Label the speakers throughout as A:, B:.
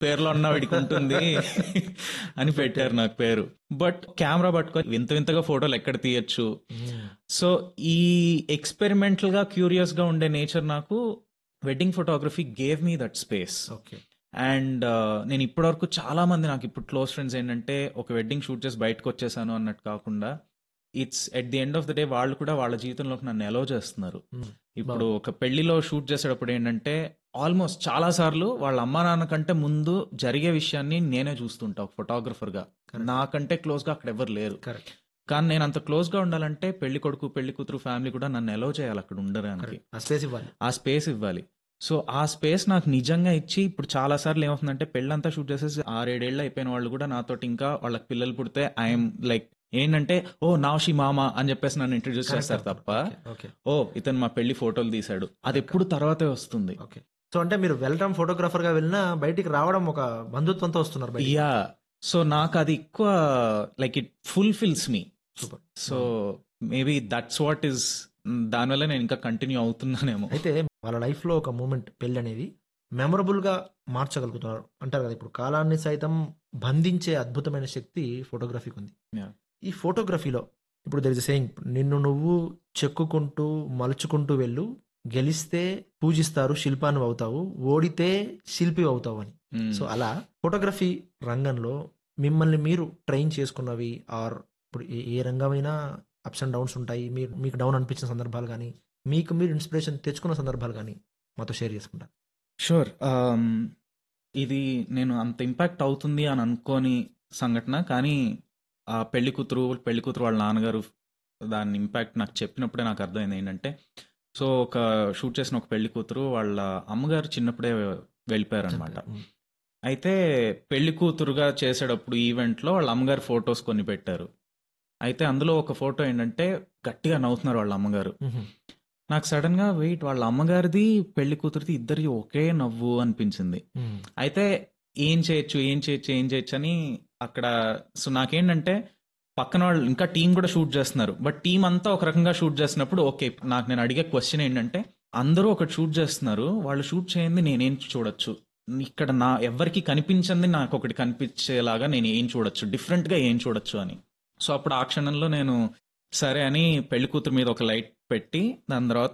A: పేరులో ఉన్న వీడికి ఉంటుంది అని పెట్టారు నాకు పేరు బట్ కెమెరా పట్టుకొని వింత వింతగా ఫోటోలు ఎక్కడ తీయచ్చు సో ఈ ఎక్స్పెరిమెంటల్ గా క్యూరియస్ గా ఉండే నేచర్ నాకు wedding photography gave me that space
B: okay
A: and నేను ఇప్పటివరకు చాలా మంది నాకు ఇప్పుడు క్లోజ్ ఫ్రెండ్స్ ఏంటంటే ఒక వెడ్డింగ్ షూట్ చేసి బయటకు వచ్చేసాను అన్నట్టు కాకుండా it's at the end of the day వాళ్ళు కూడా వాళ్ళ జీవితంలోకి నన్ను ఎలో చేస్తున్నారు ఇప్పుడు ఒక పెళ్లిలో షూట్ చేసేటప్పుడు ఏంటంటే ఆల్మోస్ట్ చాలా సార్లు వాళ్ళ అమ్మా నాన్న కంటే ముందు జరిగే విషయాన్ని నేనే చూస్తుంటా ఒక ఫోటోగ్రఫర్ గా
B: Correct.
A: నాకంటే క్లోజ్ గా అక్కడ ఎవరు లేరు
B: కరెక్ట్
A: కానీ నేను అంత క్లోజ్ గా ఉండాలంటే పెళ్లి కొడుకు పెళ్లి కూతురు ఫ్యామిలీ కూడా నన్ను ఎలో చేయాలి అక్కడ ఉండడానికి
B: కరెక్ట్ ఆ స్పేస్ ఇవ్వాలి
A: ఆ స్పేస్ ఇవ్వాలి సో ఆ స్పేస్ నాకు నిజంగా ఇచ్చి ఇప్పుడు చాలా సార్లు ఏమవుతుందంటే పెళ్ళంతా షూట్ చేసేసి ఆరేడేళ్ళు అయిపోయిన వాళ్ళు కూడా నాతోటి ఇంకా వాళ్ళకి పిల్లలు పుడితే ఐఎమ్ లైక్ ఏంటంటే ఓ నాషి మామ అని చెప్పేసి నన్ను ఇంట్రడ్యూస్ చేస్తారు తప్ప
B: ఓకే
A: ఓ ఇతను మా పెళ్లి ఫోటోలు తీశాడు అది ఎప్పుడు తర్వాతే వస్తుంది
B: ఓకే సో అంటే మీరు వెళ్ళడం ఫోటోగ్రాఫర్ గా వెళ్ళినా బయటికి రావడం ఒక బంధుత్వంతో వస్తున్నారు బయటికి
A: యా సో నాకు అది ఎక్కువ like it fulfils me
B: super
A: so maybe that's what is దానివల్ల నేను ఇంకా కంటిన్యూ అవుతున్నానేమో
B: అయితే వాళ్ళ లైఫ్ లో ఒక మూమెంట్ పెళ్లి అనేది మెమరబుల్ గా మార్చగలుగుతున్నారు అంటారు కదా ఇప్పుడు కాలాన్ని సైతం బంధించే అద్భుతమైన శక్తి ఫోటోగ్రఫీకి ఉంది
A: Yeah.
B: ఈ ఫోటోగ్రఫీలో ఇప్పుడు దర్ ఇస్ సేయింగ్ నిన్ను నువ్వు చెక్కుకుంటూ మలుచుకుంటూ వెళ్ళు గెలిస్తే పూజిస్తారు శిల్పాన్ని అవుతావు ఓడితే శిల్పి అవుతావు అని
A: Mm.
B: సో అలా ఫోటోగ్రఫీ రంగంలో మిమ్మల్ని మీరు ట్రైన్ చేసుకున్నవి ఆర్ ఇప్పుడు ఏ- ఏ రంగమైనా అప్స్ అండ్ డౌన్స్ ఉంటాయి మీరు మీకు డౌన్ అనిపించిన సందర్భాలు కానీ మీకు మీరు ఇన్స్పిరేషన్ తెచ్చుకున్న సందర్భాలు కానీ మాతో షేర్ చేసుకుంటారు
A: షూర్ ఇది నేను అంత ఇంపాక్ట్ అవుతుంది అని అనుకోని సంఘటన కానీ ఆ పెళ్లి కూతురు పెళ్లి కూతురు వాళ్ళ నాన్నగారు దాని ఇంపాక్ట్ నాకు చెప్పినప్పుడే నాకు అర్థమైంది ఏంటంటే సో ఒక షూట్ చేసిన ఒక పెళ్లి కూతురు వాళ్ళ అమ్మగారు చిన్నప్పుడే వెళ్ళిపోయారు అనమాట అయితే పెళ్లి కూతురుగా చేసేటప్పుడు ఈవెంట్లో వాళ్ళ అమ్మగారు ఫొటోస్ కొన్ని పెట్టారు అయితే అందులో ఒక ఫోటో ఏంటంటే గట్టిగా నవ్వుతున్నారు వాళ్ళ అమ్మగారు నాకు సడన్ గా వెయిట్ వాళ్ళ అమ్మగారిది పెళ్లి కూతురిది ఇద్దరి ఒకే నవ్వు అనిపించింది అయితే ఏం చేయొచ్చు ఏం చేయొచ్చు ఏం చేయొచ్చు అని అక్కడ సో నాకేంటంటే పక్కన వాళ్ళు ఇంకా టీం కూడా షూట్ చేస్తున్నారు బట్ టీం అంతా ఒక రకంగా షూట్ చేసినప్పుడు ఓకే నాకు నేను అడిగే క్వశ్చన్ ఏంటంటే అందరూ ఒకటి షూట్ చేస్తున్నారు వాళ్ళు షూట్ చేయండి నేనేం చూడొచ్చు ఇక్కడ నా ఎవరికి కనిపించింది నాకు ఒకటి కనిపించేలాగా నేను ఏం చూడొచ్చు డిఫరెంట్ గా ఏం చూడొచ్చు అని సో అప్పుడు ఆ క్షణంలో నేను సరే అని పెళ్లి కూతురు మీద ఒక లైట్ పెట్టి దాని తర్వాత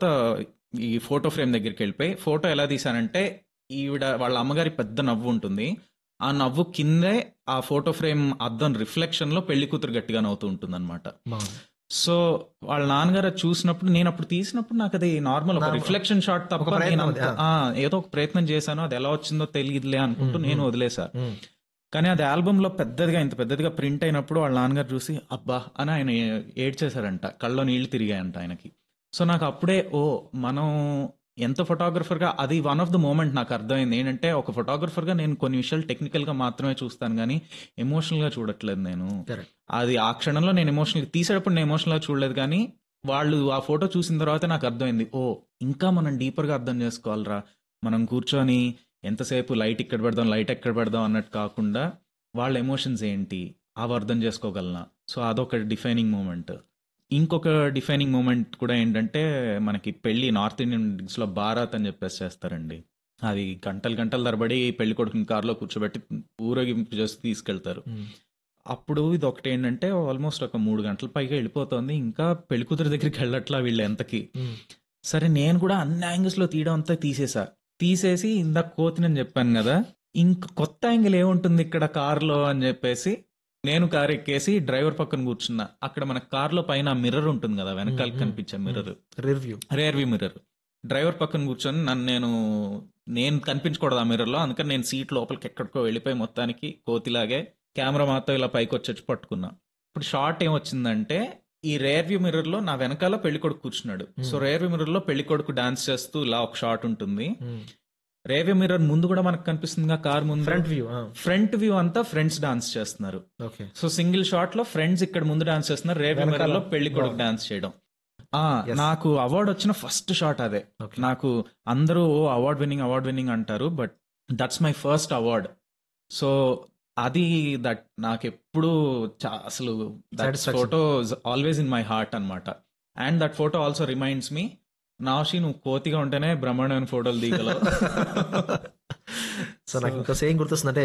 A: ఈ ఫోటో ఫ్రేమ్ దగ్గరికి వెళ్ళిపోయి ఫోటో ఎలా తీసానంటే ఈవిడ వాళ్ళ అమ్మగారి పెద్ద నవ్వు ఉంటుంది ఆ నవ్వు కిందే ఆ ఫోటో ఫ్రేమ్ అద్దం రిఫ్లెక్షన్ లో పెళ్లి కూతురు గట్టిగా నవ్వుతూ ఉంటుంది అనమాట
B: బాగుంది
A: సో వాళ్ళ నాన్నగారు అది చూసినప్పుడు నేను అప్పుడు తీసినప్పుడు నాకు అది నార్మల్ ఒక
B: Normal.
A: రిఫ్లెక్షన్ షాట్
B: ఒక
A: తప్ప
B: ప్రయత్నం
A: నేను
B: అది,
A: అంత- ఆ, ఏదో ఒక ప్రయత్నం చేశాను అది ఎలా వచ్చిందో తెలియదులే అనుకుంటూ
B: మ్మ్,
A: నేను
B: మ్మ్.
A: వదిలేసా
B: మ్మ్.
A: కానీ అది ఆల్బమ్ లో పెద్దదిగా ఇంత పెద్దదిగా ప్రింట్ అయినప్పుడు వాళ్ళ నాన్నగారు చూసి అబ్బా అని ఆయన ఏడ్చేశారంట కళ్ళలో నీళ్లు తిరిగాయంట ఆయనకి సో నాకు అప్పుడే ఓ మనం ఎంత ఫోటోగ్రఫర్ గా అది వన్ ఆఫ్ ద మూమెంట్ నాకు అర్థమైంది ఏంటంటే ఒక ఫోటోగ్రఫర్ గా నేను కొన్ని విషయాలు టెక్నికల్ గా మాత్రమే చూస్తాను కానీ ఎమోషనల్ గా చూడట్లేదు నేను
B: Correct.
A: అది ఆ క్షణంలో నేను ఎమోషనల్ తీసేటప్పుడు నేను ఎమోషనల్ గా చూడలేదు కానీ వాళ్ళు ఆ ఫోటో చూసిన తర్వాత నాకు అర్థమైంది ఓ ఇంకా మనం డీపర్ గా అర్థం చేసుకోవాలిరా మనం కూర్చొని ఎంతసేపు లైట్ ఇక్కడ పెడదాం లైట్ ఎక్కడ పెడదాం అన్నట్టు కాకుండా వాళ్ళ ఎమోషన్స్ ఏంటి అవి అర్థం చేసుకోగలనా సో అదొక డిఫైనింగ్ మూమెంట్ ఇంకొక డిఫైనింగ్ మూమెంట్ కూడా ఏంటంటే మనకి పెళ్లి నార్త్ ఇండియన్ లో బారాత్ అని చెప్పేసి చేస్తారండి అది గంటలు గంటల తరబడి పెళ్లి కొడుకుని కారులో కూర్చోబెట్టి ఊరేగింపు చేసి తీసుకెళ్తారు
B: మ్మ్.
A: అప్పుడు ఇది ఒకటి ఏంటంటే ఆల్మోస్ట్ ఒక మూడు గంటల పైగా వెళ్ళిపోతుంది ఇంకా పెళ్లి కూతురు దగ్గరికి వెళ్ళట్లా వీళ్ళు ఎంతకి
B: మ్మ్.
A: సరే నేను కూడా అన్ని యాంగిల్స్ లో తీయడం అంతా తీసేసా తీసేసి ఇందాక కోతినని చెప్పాను కదా ఇంక కొత్త యాంగిల్ ఏముంటుంది ఇక్కడ కార్లో అని చెప్పేసి నేను కార్ ఎక్కేసి డ్రైవర్ పక్కన కూర్చున్నా అక్కడ మన కార్లో పైన మిర్రర్ ఉంటుంది కదా వెనకాల
B: మ్మ్.
A: కనిపించే mirror
B: review
A: rear view mirror driver పక్కన కూర్చొని నన్ను నేను నేను కనిపించకూడదు ఆ మిర్రర్ లో అందుకని నేను సీట్ లోపలికి ఎక్కడికో వెళ్ళిపోయి మొత్తానికి కోతిలాగే కెమెరా మాత్రం ఇలా పైకి వచ్చి పట్టుకున్నా ఇప్పుడు షార్ట్ ఏమొచ్చిందంటే ఈ రేర్ వ్యూ మిర్రర్ లో నా వెనకాల పెళ్లి కొడుకు కూర్చున్నాడు సో రేర్ వ్యూ మిర్రర్ లో పెళ్లి కొడుకు డాన్స్ చేస్తూ ఇలా ఒక షాట్ ఉంటుంది రేర్ వ్యూ మిర్రర్ ముందు కూడా మనకు కనిపిస్తుంది కార్ ముందు
B: ఫ్రంట్ వ్యూ
A: ఫ్రంట్ వ్యూ అంతా ఫ్రెండ్స్ డాన్స్ చేస్తున్నారు
B: ఓకే
A: సో సింగిల్ షాట్ లో ఫ్రెండ్స్ ఇక్కడ ముందు డాన్స్ చేస్తున్నారు రేర్ వ్యూ
B: వెనకాల
A: మిర్రర్ లో పెళ్లి కొడుకు
B: బాగుంది.
A: డాన్స్ చేయడం ఆ
B: Yes.
A: నాకు అవార్డు వచ్చిన ఫస్ట్ షాట్ అదే
B: ఓకే
A: నాకు అందరూ అవార్డ్ విన్నింగ్ అవార్డ్ విన్నింగ్ అంటారు but that's my first award so అది దట్ నాకు ఎప్పుడు చా- అసలు that
B: Satisfaction.
A: Photo always in my heart అన్నమాట and that photo also reminds me నాషి నువ్వు కోతిగా ఉంటేనే బ్రహ్మాండమైన ఫోటోలు దిగలవు
B: సో నాకు
A: So-
B: ఇంకో సేయింగ్ గుర్తొస్తుంది అంటే